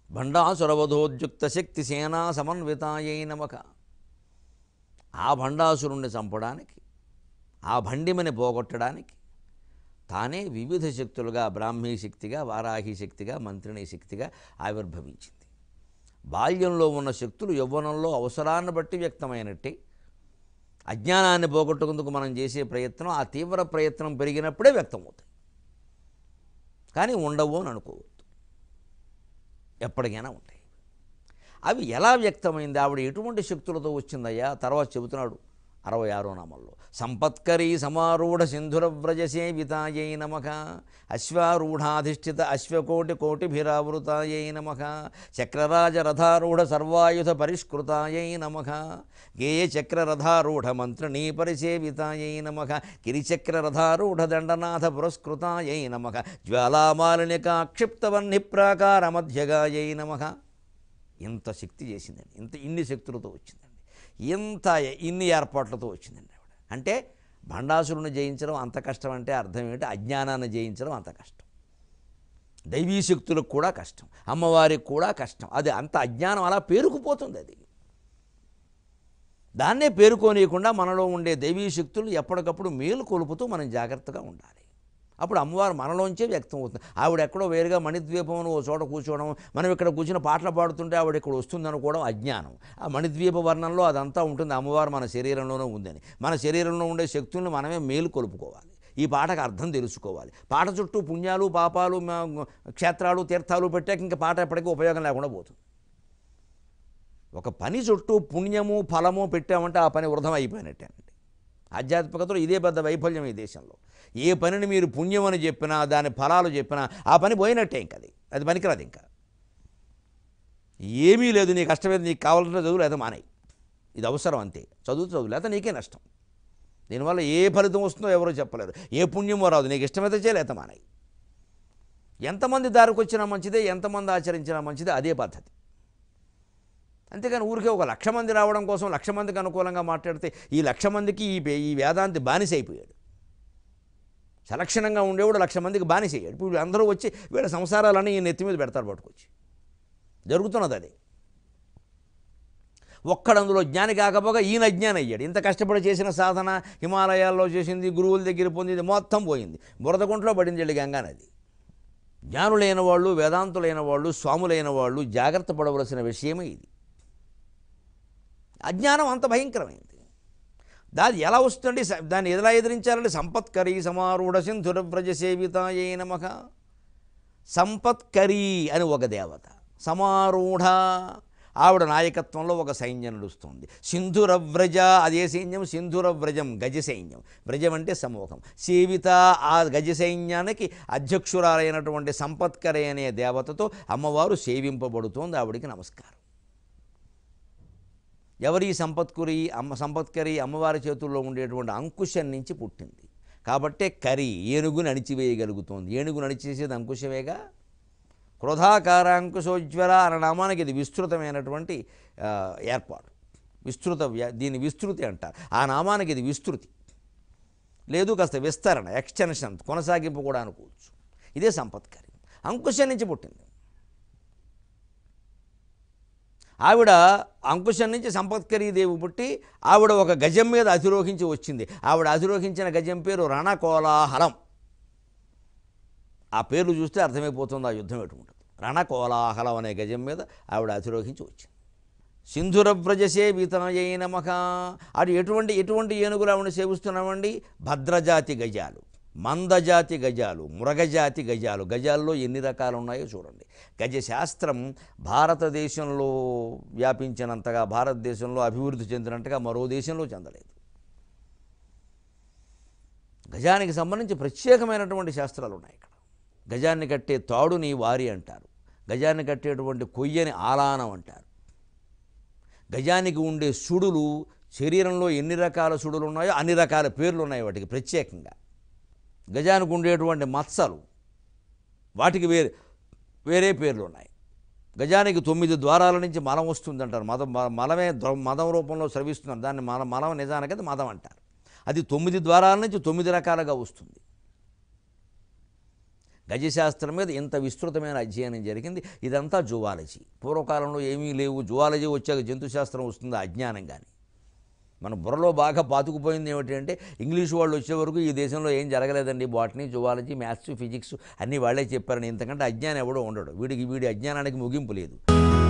భండాసురవధోద్యుక్త శక్తి సేనా సమన్వితాయై నమక ఆ భండాసురుణ్ణి చంపడానికి ఆ భండిమని పోగొట్టడానికి తానే వివిధ శక్తులుగా బ్రాహ్మీ శక్తిగా వారాహి శక్తిగా మంత్రిణీ శక్తిగా ఆవిర్భవించింది బాల్యంలో ఉన్న శక్తులు యవ్వనంలో అవసరాన్ని బట్టి వ్యక్తమైనట్టే అజ్ఞానాన్ని పోగొట్టుకుందుకు మనం చేసే ప్రయత్నం ఆ తీవ్ర ప్రయత్నం పెరిగినప్పుడే వ్యక్తమవుతాయి కానీ ఉండవు అని అనుకోవద్దు ఎప్పటికైనా ఉంటాయి అవి ఎలా వ్యక్తమైంది ఆవిడ ఎటువంటి శక్తులతో వచ్చిందయ్యా తర్వాత చెబుతున్నాడు అరవై ఆరో నామంలో సంపత్కరీ సమారూఢ సింధురవ్రజ సేవితాయై నమక అశ్వారూఢాధిష్ఠిత అశ్వకోటి కోటిభిరావృతాయై నమక చక్రరాజ రథారూఢ సర్వాయుధ పరిష్కృతాయై నమక గేయ చక్రరథారూఢ మంత్రిణీ పరిసేవితాయై నమక గిరిచక్ర రథారూఢ దండనాథ పురస్కృతాయై నమక జ్వాలామాలినికా క్షిప్తవన్ని ప్రాకార మధ్యగాయై నమక ఇంత శక్తి చేసిందండి ఇంత ఇన్ని శక్తులతో వచ్చిందండి ఇంత ఇన్ని ఏర్పాట్లతో వచ్చిందండి ఆవిడ అంటే భండాసురుని జయించడం అంత కష్టం అంటే అర్థం ఏంటి అజ్ఞానాన్ని జయించడం అంత కష్టం దైవీ శక్తులకు కూడా కష్టం అమ్మవారికి కూడా కష్టం అది అంత అజ్ఞానం అలా పేరుకుపోతుంది అది దాన్నే పేరుకోనీయకుండా మనలో ఉండే దైవీ శక్తులు ఎప్పటికప్పుడు మేలు కొలుపుతూ మనం జాగ్రత్తగా ఉండాలి అప్పుడు అమ్మవారు మనలోంచే వ్యక్తం అవుతుంది ఆవిడ ఎక్కడో వేరుగా మణిద్వీపం అని ఓ చోట కూర్చోవడం మనం ఇక్కడ కూర్చుని పాటలు పాడుతుంటే ఆవిడ ఇక్కడ వస్తుంది అనుకోవడం అజ్ఞానం ఆ మణిద్వీప వర్ణంలో అదంతా ఉంటుంది అమ్మవారు మన శరీరంలోనే ఉందని మన శరీరంలో ఉండే శక్తులను మనమే మేలు కొలుపుకోవాలి ఈ పాటకు అర్థం తెలుసుకోవాలి పాట చుట్టూ పుణ్యాలు పాపాలు మ- క్షేత్రాలు తీర్థాలు పెట్టాక ఇంకా పాట ఎప్పటికీ ఉపయోగం లేకుండా పోతుంది ఒక పని చుట్టూ పుణ్యము ఫలము పెట్టామంటే ఆ పని వృధం అయిపోయినట్టేనండి ఆధ్యాత్మికతలో ఇదే పెద్ద వైఫల్యం ఈ దేశంలో ఏ పనిని మీరు పుణ్యం అని చెప్పినా దాని ఫలాలు చెప్పినా ఆ పని పోయినట్టే ఇంక అది అది పనికిరాదు ఇంకా ఏమీ లేదు నీ కష్టమేది నీకు కావాలంటే చదువు లేదా మానేయి ఇది అవసరం అంతే చదువు చదువు లేదా నీకే నష్టం దీనివల్ల ఏ ఫలితం వస్తుందో ఎవరో చెప్పలేరు ఏ పుణ్యమో రాదు నీకు ఇష్టమైతే చేయ లేత మానేయి ఎంతమంది దారికి వచ్చినా మంచిదే ఎంతమంది ఆచరించినా మంచిదే అదే పద్ధతి అంతేగాని ఊరికే ఒక లక్ష మంది రావడం కోసం లక్ష మందికి అనుకూలంగా మాట్లాడితే ఈ లక్ష మందికి ఈ బే- ఈ వేదాంతి బానిస అయిపోయాడు సలక్షణంగా ఉండేవాడు లక్ష మందికి బానిస అయ్యాడు ఇప్పుడు వీళ్ళందరూ వచ్చి వీళ్ళ సంసారాలన్నీ ఈ నెత్తి మీద పెడతారు పట్టుకొచ్చి జరుగుతున్నది అది ఒక్కడందులో జ్ఞాని కాకపోగా ఈయన అజ్ఞాని అయ్యాడు ఇంత కష్టపడి చేసిన సాధన హిమాలయాల్లో చేసింది గురువుల దగ్గర పొందింది మొత్తం పోయింది బురదగుంట్లో పడింది వెళ్ళి గంగానది జ్ఞానులైన వాళ్ళు వేదాంతులైన వాళ్ళు స్వాములైన వాళ్ళు జాగ్రత్త పడవలసిన విషయమే ఇది అజ్ఞానం అంత భయంకరమైంది దాని ఎలా వస్తుంది స- దాన్ని ఎలా ఎదిరించాలంటే సంపత్కరీ సమారూఢ సింధుర వ్రజ సేవితాయే నమక సంపత్కరీ అని ఒక దేవత సమారూఢ ఆవిడ నాయకత్వంలో ఒక సైన్యం నడుస్తుంది సింధుర వ్రజ అదే సైన్యం సింధుర వ్రజం గజ సైన్యం వ్రజం అంటే సమూహం సేవిత ఆ గజ సైన్యానికి అధ్యక్షురాలైనటువంటి సంపత్కరి అనే దేవతతో అమ్మవారు సేవింపబడుతోంది ఆవిడికి నమస్కారం ఎవరి సంపత్కురి అమ్మ సంపత్కరి అమ్మవారి చేతుల్లో ఉండేటువంటి అంకుశం నుంచి పుట్టింది కాబట్టే కరి ఏనుగుని అణిచివేయగలుగుతోంది ఏనుగుని అణిచేసేది అంకుశమేగా క్రోధాకారాంకుశోజ్వల అన్న నామానికి ఇది విస్తృతమైనటువంటి ఆ, ఏర్పాటు విస్తృత వ్య- దీని విస్తృతి అంటారు ఆ నామానికి ఇది విస్తృతి లేదు కాస్త విస్తరణ ఎక్స్టెన్షన్ కొనసాగింపు కూడా అనుకోవచ్చు ఇదే సంపత్కరి అంకుశం నుంచి పుట్టింది ఆవిడ అంకుశం నుంచి సంపత్కరీ దేవి పుట్టి ఆవిడ ఒక గజం మీద అధిరోహించి వచ్చింది ఆవిడ అధిరోహించిన గజం పేరు రణకోలాహలం ఆ పేర్లు చూస్తే అర్థమైపోతుంది ఆ యుద్ధం ఎటువంటి రణకోలాహలం అనే గజం మీద ఆవిడ అధిరోహించి వచ్చింది సింధురవ్రజ సేవితనయై నమక అది ఎటువంటి ఎటువంటి ఏనుగులు ఆవిడ సేవిస్తున్నామండి భద్రజాతి గజాలు మందజాతి గజాలు మృగజాతి గజాలు గజాల్లో ఎన్ని రకాలు ఉన్నాయో చూడండి గజ శాస్త్రం భారతదేశంలో వ్యాపించినంతగా భారతదేశంలో అభివృద్ధి చెందినట్టుగా మరో దేశంలో చెందలేదు గజానికి సంబంధించి ప్రత్యేకమైనటువంటి శాస్త్రాలు ఉన్నాయి ఇక్కడ గజాన్ని కట్టే తాడుని వారి అంటారు గజాన్ని కట్టేటువంటి కొయ్యని ఆలానం అంటారు గజానికి ఉండే సుడులు శరీరంలో ఎన్ని రకాల సుడులు ఉన్నాయో అన్ని రకాల పేర్లు ఉన్నాయి వాటికి ప్రత్యేకంగా గజానికి ఉండేటువంటి మత్సలు వాటికి వేరే వేరే పేర్లు ఉన్నాయి గజానికి తొమ్మిది ద్వారాల నుంచి మలం వస్తుందంటారు మదం మ- మలమే ద్ర- మదం రూపంలో స్రవిస్తున్నారు దాన్ని మల మలం నిజానికి అది మదం అంటారు అది తొమ్మిది ద్వారాల నుంచి తొమ్మిది రకాలుగా వస్తుంది గజశాస్త్రం మీద ఇంత విస్తృతమైన అధ్యయనం జరిగింది ఇదంతా జువాలజీ పూర్వకాలంలో ఏమీ లేవు జువాలజీ వచ్చాక జంతుశాస్త్రం వస్తుంది అజ్ఞానం కానీ మన బుర్రలో బాగా పాతుకుపోయింది ఏమిటంటే ఇంగ్లీష్ వాళ్ళు వచ్చే వరకు ఈ దేశంలో ఏం జరగలేదండి బాటనీ జువాలజీ మ్యాథ్స్ ఫిజిక్స్ అన్నీ వాళ్ళే చెప్పారని ఇంతకంటే అజ్ఞానం ఎవడో ఉండడు వీడికి వీడి అజ్ఞానానికి ముగింపు లేదు